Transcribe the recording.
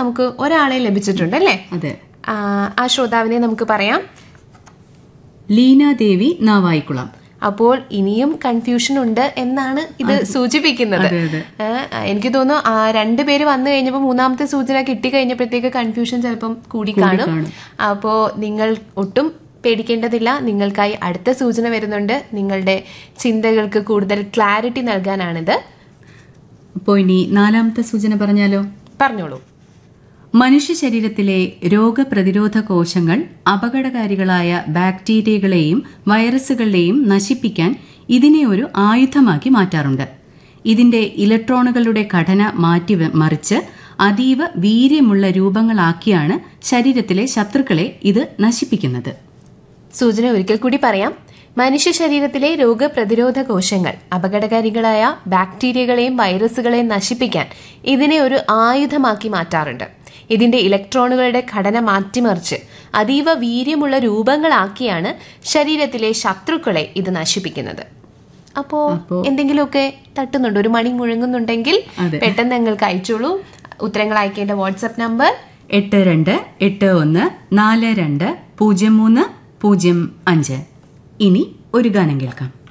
നമുക്ക് ഒരാളെ ലഭിച്ചിട്ടുണ്ട് അല്ലേ അതെ ആ, ആ ശ്രോതാവിനെ നമുക്ക് പറയാം ലീനാദേവി നാവായിക്കുളം അപ്പോൾ ഇനിയും കൺഫ്യൂഷൻ ഉണ്ട് എന്നാണ് ഇത് സൂചിപ്പിക്കുന്നത് അതെ, അതെ. ഏ, എനിക്ക് തോന്നുന്നു ആ രണ്ടുപേര് വന്നു കഴിഞ്ഞപ്പോൾ മൂന്നാമത്തെ സൂചന കിട്ടി കഴിഞ്ഞപ്പോഴത്തേക്ക് കൺഫ്യൂഷൻ ചിലപ്പം കൂടി കാണും കാണും. അപ്പോൾ നിങ്ങൾ ഒട്ടും പേടിക്കേണ്ടതില്ല നിങ്ങൾക്കായി അടുത്ത സൂചന വരുന്നുണ്ട് നിങ്ങളുടെ ചിന്തകൾക്ക് കൂടുതൽ ക്ലാരിറ്റി നൽകാനാണിത് അപ്പോൾ ഇനി നാലാമത്തെ സൂചന പറഞ്ഞാലോ പറഞ്ഞോളൂ മനുഷ്യ ശരീരത്തിലെ രോഗപ്രതിരോധ കോശങ്ങൾ അപകടകാരികളായ ബാക്ടീരിയകളെയും വൈറസുകളെയും നശിപ്പിക്കാൻ ഇതിനെ ഒരു ആയുധമാക്കി മാറ്റാറുണ്ട് ഇതിന്റെ ഇലക്ട്രോണുകളുടെ ഘടന മാറ്റി വ- മറിച്ച് അതീവ വീര്യമുള്ള രൂപങ്ങളാക്കിയാണ് ശരീരത്തിലെ ശത്രുക്കളെ ഇത് നശിപ്പിക്കുന്നത് സൂചന ഒരിക്കൽ കൂടി പറയാം മനുഷ്യ ശരീരത്തിലെ രോഗപ്രതിരോധ കോശങ്ങൾ അപകടകാരികളായ ബാക്ടീരിയകളെയും വൈറസുകളെയും നശിപ്പിക്കാൻ ഇതിനെ ഒരു ആയുധമാക്കി മാറ്റാറുണ്ട് ഇതിന്റെ ഇലക്ട്രോണുകളുടെ ഘടന മാറ്റിമറിച്ച് അതീവ വീര്യമുള്ള രൂപങ്ങളാക്കിയാണ് ശരീരത്തിലെ ശത്രുക്കളെ ഇത് നശിപ്പിക്കുന്നത് അപ്പോ എന്തെങ്കിലുമൊക്കെ തട്ടുന്നുണ്ട് ഒരു മണി മുഴങ്ങുന്നുണ്ടെങ്കിൽ അതെ. പെട്ടെന്ന് ഞങ്ങൾക്ക് അയച്ചോളൂ ഉത്തരങ്ങൾ അയക്കേണ്ട വാട്സപ്പ് നമ്പർ എട്ട് രണ്ട് എട്ട് ഒന്ന് നാല് രണ്ട് പൂജ്യം മൂന്ന് പൂജ്യം അഞ്ച് ഇനി ഒരു ഗാനം കേൾക്കാം